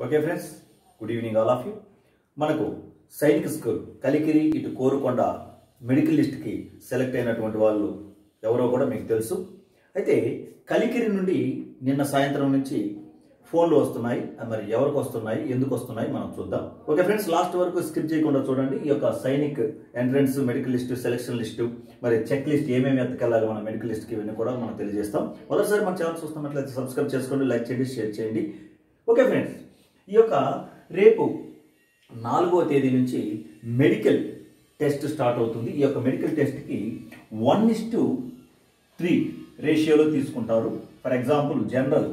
okay friends good evening all of you మనకు Sainik school Kalikiri ఇటు Korukonda medical లిస్ట్కి select అయినటువంటి వాళ్ళు ఎవరో కూడా మీకు తెలుసు అయితే కలికిరి నుండి నిన్న సాయంత్రం నుంచి ఫోన్లు వస్తున్నాయి అది మరి ఎవరికి వస్తున్నాయి ఎందుకు వస్తున్నాయి మనం చూద్దాం ఓకే ఫ్రెండ్స్ లాస్ట్ వరకు స్కిప్ చేయకుండా చూడండి ఈ యొక్క Sainik entrance medical list selection list మరి చెక్ లిస్ట్ ఏమేమి ఎత్తుకెళ్ళాలి మన మెడికల్ లిస్ట్కి ఇవన్నీ కూడా మనం తెలియజేస్తాం మొదటిసారి మన ఛానల్ చూస్తున్నట్లయితే సబ్స్క్రైబ్ చేసుకోండి లైక్ చేయండి షేర్ చేయండి ఓకే ఫ్రెండ్స్ ఈ యొక్క రేపు నాలుగో తేదీ నుంచి మెడికల్ టెస్ట్ స్టార్ట్ అవుతుంది ఈ యొక్క మెడికల్ టెస్ట్కి వన్ ఇస్ టు త్రీ రేషియోలో తీసుకుంటారు ఫర్ ఎగ్జాంపుల్ జనరల్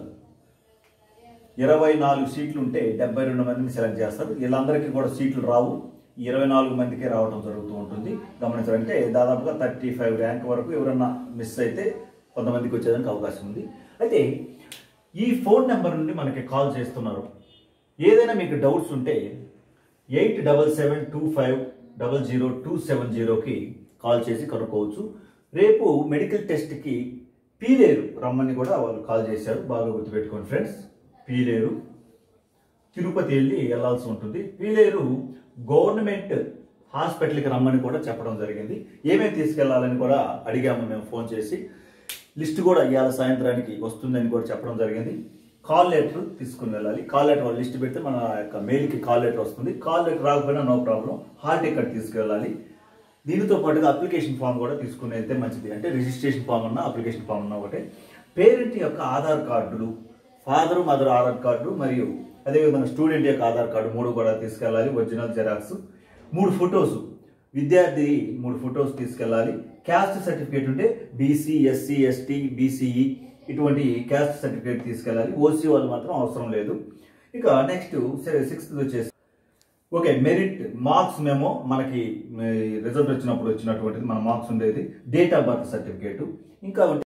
ఇరవై నాలుగు సీట్లు ఉంటే డెబ్బై రెండు మందిని సెలెక్ట్ చేస్తారు వీళ్ళందరికీ కూడా సీట్లు రావు ఈ ఇరవై నాలుగు మందికే రావడం జరుగుతూ ఉంటుంది గమనించాలంటే దాదాపుగా థర్టీ ఫైవ్ ర్యాంక్ వరకు ఎవరన్నా మిస్ అయితే కొంతమందికి వచ్చేదానికి అవకాశం ఉంది అయితే ఈ ఫోన్ నెంబర్ నుండి మనకి కాల్ చేస్తున్నారు ఏదైనా మీకు డౌట్స్ ఉంటే eight double seven two five double zero two seven జీరోకి కాల్ చేసి కనుక్కోవచ్చు రేపు మెడికల్ టెస్ట్కి పీలేరు రమ్మని కూడా వాళ్ళు కాల్ చేశారు బాగా గుర్తుపెట్టుకోండి ఫ్రెండ్స్ పీలేరు తిరుపతి వెళ్ళి వెళ్ళాల్సి ఉంటుంది పీలేరు గవర్నమెంట్ హాస్పిటల్కి రమ్మని కూడా చెప్పడం జరిగింది ఏమేమి తీసుకెళ్లాలని కూడా అడిగాము మేము ఫోన్ చేసి లిస్ట్ కూడా ఇవాళ సాయంత్రానికి వస్తుందని కూడా చెప్పడం జరిగింది కాల్ లెటర్ తీసుకుని వెళ్ళాలి కాల్ లెటర్ వాళ్ళు లిస్ట్ పెడితే మన యొక్క మెయిల్కి కాల్ లెటర్ వస్తుంది కాల్ లెటర్ రాకపోయినా నో ప్రాబ్లం హాల్ టికెట్ తీసుకెళ్ళాలి దీనితో పాటుగా అప్లికేషన్ ఫామ్ కూడా తీసుకుని వెళ్తే మంచిది అంటే రిజిస్ట్రేషన్ ఫామ్ ఉన్న అప్లికేషన్ ఫామ్ ఉన్న ఒకటే పేరెంట్ యొక్క ఆధార్ కార్డులు ఫాదర్ మదర్ ఆధార్ కార్డు మరియు అదేవిధంగా స్టూడెంట్ యొక్క ఆధార్ కార్డు మూడు కూడా తీసుకెళ్ళాలి ఒరిజినల్ జెరాక్స్ మూడు ఫొటోస్ విద్యార్థి మూడు ఫొటోస్ తీసుకెళ్ళాలి క్యాస్ట్ సర్టిఫికేట్ ఉంటే బీసీ ఎస్సీ ఎస్టీ బీసీఈ ఇటువంటి క్యాస్ట్ సర్టిఫికేట్ తీసుకెళ్ళాలి ఓసీ వాళ్ళు మాత్రం అవసరం లేదు ఇక నెక్స్ట్ సిక్స్త్ వచ్చేసి ఓకే మెరిట్ మార్క్స్ మేము మనకి రిజల్ట్ వచ్చినప్పుడు వచ్చినటువంటిది మన మార్క్స్ ఉండేది డేట్ ఆఫ్ బర్త్ సర్టిఫికేట్ ఇంకా